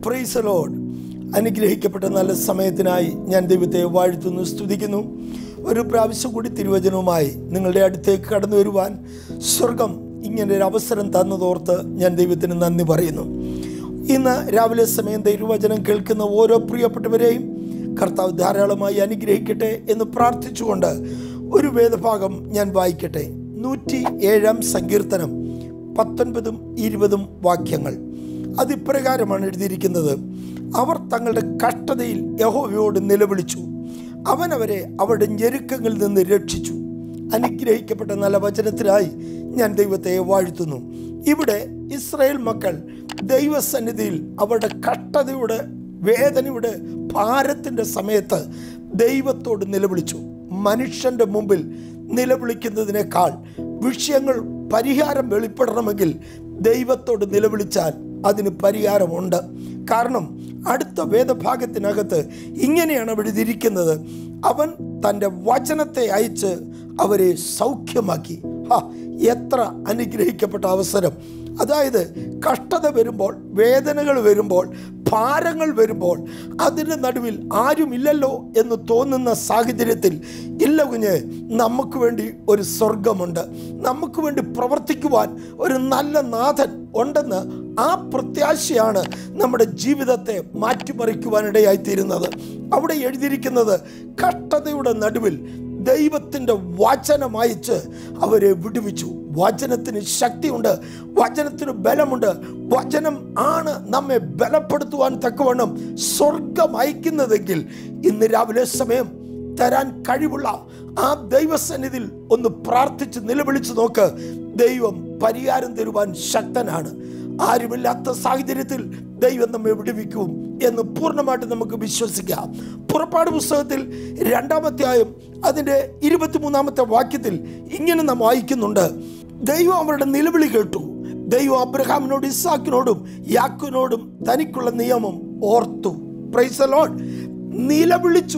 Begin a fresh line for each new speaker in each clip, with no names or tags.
price load അനുഗ്രഹിക്കപ്പെട്ട നല്ല സമയത്തിനായി ഞാൻ ദൈവത്തെ വാഴ്ത്തുന്നു സ്തുതിക്കുന്നു ഒരു പ്രാവശ്യം കൂടി തിരുവചനവുമായി നിങ്ങളുടെ അടുത്തേക്ക് കടന്നു വരുവാൻ സ്വർഗം ഇങ്ങനെ ഒരു അവസരം തന്നതോർത്ത് ഞാൻ ദൈവത്തിന് നന്ദി പറയുന്നു ഇന്ന് രാവിലെ സമയം തിരുവചനം കേൾക്കുന്ന ഓരോ പ്രിയപ്പെട്ടവരെയും കർത്താവ് ധാരാളമായി അനുഗ്രഹിക്കട്ടെ എന്ന് പ്രാർത്ഥിച്ചുകൊണ്ട് ഒരു വേദഭാഗം ഞാൻ വായിക്കട്ടെ നൂറ്റി ഏഴാം സങ്കീർത്തനം പത്തൊൻപതും ഇരുപതും വാക്യങ്ങൾ അതിപ്രകാരമാണ് എഴുതിയിരിക്കുന്നത് അവർ തങ്ങളുടെ കഷ്ടതയിൽ യഹോവയോട് നിലവിളിച്ചു അവൻ അവരെ അവരുടെ ഞെരുക്കങ്ങളിൽ നിന്ന് രക്ഷിച്ചു അനുഗ്രഹിക്കപ്പെട്ട നല്ല വചനത്തിനായി ഞാൻ ദൈവത്തെ വാഴ്ത്തുന്നു ഇവിടെ ഇസ്രായേൽ മക്കൾ ദൈവസന്നിധിയിൽ അവരുടെ കഷ്ടതയുടെ വേദനയുടെ ഭാരത്തിൻ്റെ സമയത്ത് ദൈവത്തോട് നിലവിളിച്ചു മനുഷ്യൻ്റെ മുമ്പിൽ നിലവിളിക്കുന്നതിനേക്കാൾ വിഷയങ്ങൾ പരിഹാരം വെളിപ്പെടണമെങ്കിൽ ദൈവത്തോട് നിലവിളിച്ചാൽ അതിന് പരിഹാരമുണ്ട് കാരണം അടുത്ത വേദഭാഗത്തിനകത്ത് ഇങ്ങനെയാണ് അവിടെ ഇതിരിക്കുന്നത് അവൻ തൻ്റെ വചനത്തെ അയച്ച് അവരെ സൗഖ്യമാക്കി ഹാ എത്ര അനുഗ്രഹിക്കപ്പെട്ട അവസരം അതായത് കഷ്ടത വരുമ്പോൾ വേദനകൾ വരുമ്പോൾ ഭാരങ്ങൾ വരുമ്പോൾ അതിൻ്റെ നടുവിൽ ആരുമില്ലല്ലോ എന്ന് തോന്നുന്ന സാഹചര്യത്തിൽ ഇല്ല കുഞ്ഞ് നമുക്ക് വേണ്ടി ഒരു സ്വർഗമുണ്ട് നമുക്ക് വേണ്ടി പ്രവർത്തിക്കുവാൻ ഒരു നല്ല നാഥൻ ഉണ്ടെന്ന് ആ പ്രത്യാശയാണ് നമ്മുടെ ജീവിതത്തെ മാറ്റിമറിക്കുവാനിടയായിത്തീരുന്നത് അവിടെ എഴുതിയിരിക്കുന്നത് കഷ്ടതയുടെ നടുവിൽ ദൈവത്തിൻ്റെ വചനം അയച്ച് അവരെ വിടുവിച്ചു വചനത്തിന് ശക്തിയുണ്ട് വചനത്തിന് ബലമുണ്ട് വചനം ആണ് നമ്മെ ബലപ്പെടുത്തുവാൻ തക്കവണ്ണം സ്വർഗം അയക്കുന്നതെങ്കിൽ ഇന്ന് രാവിലെ സമയം തരാൻ കഴിവുള്ള ആ ദൈവസന്നിധിയിൽ ഒന്ന് പ്രാർത്ഥിച്ച് നിലവിളിച്ച് നോക്ക് ദൈവം പരിഹാരം തരുവാൻ ശക്തനാണ് ആരുമില്ലാത്ത സാഹചര്യത്തിൽ ദൈവം നമ്മെ വിടുവിക്കും എന്ന് പൂർണ്ണമായിട്ട് നമുക്ക് വിശ്വസിക്കാം പുറപ്പാട് പുസ്തകത്തിൽ രണ്ടാമത്തെയായും അതിൻ്റെ ഇരുപത്തിമൂന്നാമത്തെ വാക്യത്തിൽ ഇങ്ങനെ നാം വായിക്കുന്നുണ്ട് ദൈവം അവരുടെ നിലവിളി കേട്ടു ദൈവം അബ്രഹാമിനോടും ഇസാക്കിനോടും യാക്കിനോടും തനിക്കുള്ള നിയമം ഓർത്തു പ്രൈസ് ലോഡ് നിലവിളിച്ചു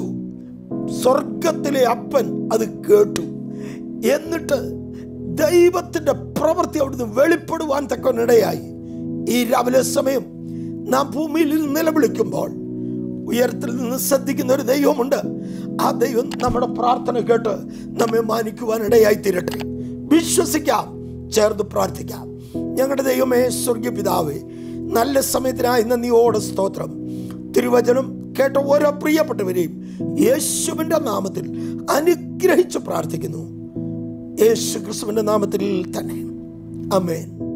സ്വർഗത്തിലെ അപ്പൻ അത് കേട്ടു എന്നിട്ട് ദൈവത്തിൻ്റെ പ്രവൃത്തി അവിടുന്ന് വെളിപ്പെടുവാൻ തക്കവനിടയായി ഈ രാവിലെ സമയം നാം ഭൂമിയിൽ നിന്ന് നിലവിളിക്കുമ്പോൾ ഉയരത്തിൽ നിന്ന് ശ്രദ്ധിക്കുന്ന ഒരു ദൈവമുണ്ട് ആ ദൈവം നമ്മുടെ പ്രാർത്ഥന കേട്ട് നമ്മെ മാനിക്കുവാൻ ഇടയായി തീരട്ടെ വിശ്വസിക്കാം ചേർന്ന് പ്രാർത്ഥിക്കാം ഞങ്ങളുടെ ദൈവമേ സ്വർഗീയ പിതാവേ നല്ല സമയത്തിനായി നന്ദിയോടെ സ്തോത്രം തിരുവചനം കേട്ട ഓരോ പ്രിയപ്പെട്ടവരെയും യേശുവിൻ്റെ നാമത്തിൽ അനുഗ്രഹിച്ച് പ്രാർത്ഥിക്കുന്നു യേശു ക്രിസ്തുവിൻ്റെ നാമത്തിൽ തന്നെ അമേൻ